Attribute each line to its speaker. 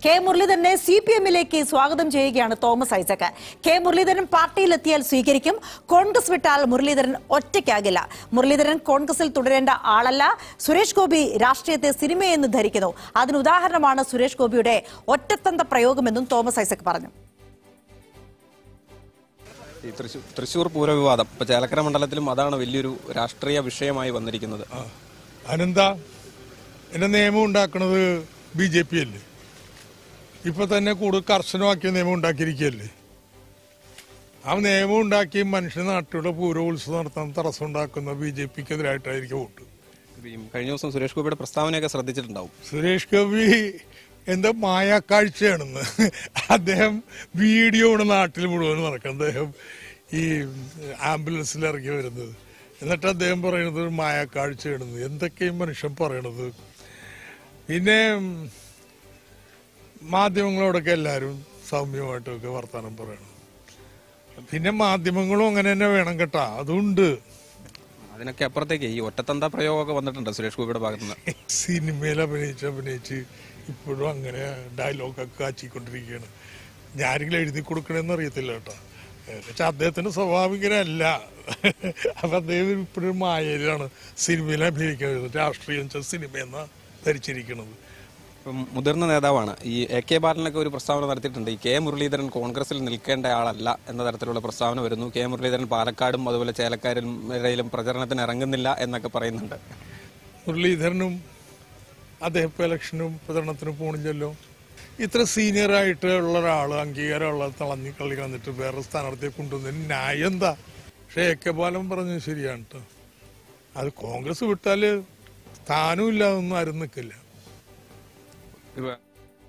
Speaker 1: K മുരളീധരനെ C P എമ്മിലേക്ക് സ്വാഗതം ചെയ്യുകയാണ് തോമസ് ഐസക് കെ മുരളീധരൻ പാർട്ടിയിലെത്തിയാൽ സ്വീകരിക്കും കോൺഗ്രസ് വിട്ടാൽ മുരളീധരൻ ഒറ്റയ്ക്കാകില്ല മുരളീധരൻ കോൺഗ്രസിൽ തുടരേണ്ട ആളല്ല സുരേഷ് ഗോപി രാഷ്ട്രീയത്തെ സിനിമയെന്ന് ധരിക്കുന്നു അതിന് ഉദാഹരണമാണ് സുരേഷ് ഗോപിയുടെ ഒറ്റത്തന്ത പ്രയോഗമെന്നും തോമസ് ഐസക് പറഞ്ഞു
Speaker 2: ഈ തൃശൂർ തൃശൂർ പൂരവിവാദം ഇപ്പൊ ചേലക്കര മണ്ഡലത്തിലും അതാണ് വലിയൊരു രാഷ്ട്രീയ വിഷയമായി വന്നിരിക്കുന്നത്
Speaker 3: അനന്താ എന്റെ നിയമം ഉണ്ടാക്കുന്നത് ബി ജെ പി അല്ലേ ഇപ്പൊ തന്നെ കൂടുതൽ കർശനമാക്കിയ നിയമം ഉണ്ടാക്കിയിരിക്കുകയല്ലേ ആ നിയമം ഉണ്ടാക്കി മനുഷ്യ നാട്ടിലുള്ള പൂരോത്സവം നടത്താൻ തടസ്സം ഉണ്ടാക്കുന്ന ബി ജെ പിക്ക് എതിരായിട്ടായിരിക്കും വോട്ട്
Speaker 2: ഇപ്പൊ ഈ കഴിഞ്ഞ ദിവസം സുരേഷ് ഗോപിയുടെ പ്രസ്താവനയൊക്കെ ശ്രദ്ധിച്ചിട്ടുണ്ടാവും
Speaker 3: സുരേഷ് ഗോപി എന്താ മായാക്കാഴ്ചയാണെന്ന് അദ്ദേഹം വീഡിയോ ആണ് നാട്ടിൽ മുഴുവൻ നടക്കുന്നത് അദ്ദേഹം ഈ ആംബുലൻസിൽ ഇറങ്ങി വരുന്നത് എന്നിട്ട് അദ്ദേഹം പറയുന്നത് ഒരു മായാക്കാഴ്ചയാണെന്ന് എന്തൊക്കെയും മനുഷ്യൻ പറയണത് പിന്നെ ഉം, മാധ്യമങ്ങളോടൊക്കെ എല്ലാവരും സൗമ്യമായിട്ടൊക്കെ വർത്തമാനം പറയണം പിന്നെ മാധ്യമങ്ങളും അങ്ങനെ തന്നെ വേണം കേട്ടാ അതുണ്ട്
Speaker 2: അതിനൊക്കെ അപ്പുറത്തേക്ക് ഈ ഒറ്റത്തന്ത പ്രയോഗമൊക്കെ വന്നിട്ടുണ്ട് സുരേഷ് ഗോപിയുടെ ഭാഗത്തുനിന്ന്
Speaker 3: സിനിമയിൽ അഭിനയിച്ച് അഭിനയിച്ച് ഇപ്പോഴും അങ്ങനെ ഡയലോഗൊക്കെ കാച്ചിക്കൊണ്ടിരിക്കുകയാണ് ഞാനെങ്കിലും എഴുതി കൊടുക്കണമെന്ന് അറിയത്തില്ല കേട്ടോ എന്നുവെച്ചാൽ അദ്ദേഹത്തിന്റെ സ്വാഭാവികനല്ല അപ്പൊ അദ്ദേഹം ഇപ്പോഴും മായയിലാണ് സിനിമയിൽ അഭിനയിക്കുന്നത് രാഷ്ട്രീയം വെച്ചാൽ സിനിമ എന്ന ധരിച്ചിരിക്കുന്നത്
Speaker 2: ഇപ്പം മുതിർന്ന നേതാവാണ് ഈ എ കെ ബാലനൊക്കെ ഒരു പ്രസ്താവന നടത്തിയിട്ടുണ്ട് ഈ കെ മുരളീധരൻ കോൺഗ്രസിൽ നിൽക്കേണ്ട ആളല്ല എന്ന തരത്തിലുള്ള പ്രസ്താവന വരുന്നു കെ മുരളീധരൻ പാലക്കാടും അതുപോലെ ചേലക്കാരും ഇടയിലും പ്രചരണത്തിന് ഇറങ്ങുന്നില്ല എന്നൊക്കെ പറയുന്നുണ്ട്
Speaker 3: മുരളീധരനും അദ്ദേഹം ഇപ്പൊ ഇലക്ഷനും പ്രചരണത്തിനും പോണില്ലല്ലോ ഇത്ര സീനിയർ ആയിട്ട് ഉള്ള ഒരാൾ അംഗീകാരമുള്ള തളഞ്ഞി കളി വന്നിട്ട് വേറെ സ്ഥാനാർത്ഥിയെ കൊണ്ടുവന്നതിന് ന്യായം എന്താ പക്ഷെ എ കെ ബാലൻ പറഞ്ഞത് ശരിയാണ് കേട്ടോ അത് കോൺഗ്രസ് വിട്ടാല് സ്ഥാനവും ഇല്ലാതൊന്നും ആരും നിൽക്കില്ല
Speaker 2: ഇപ്പൊ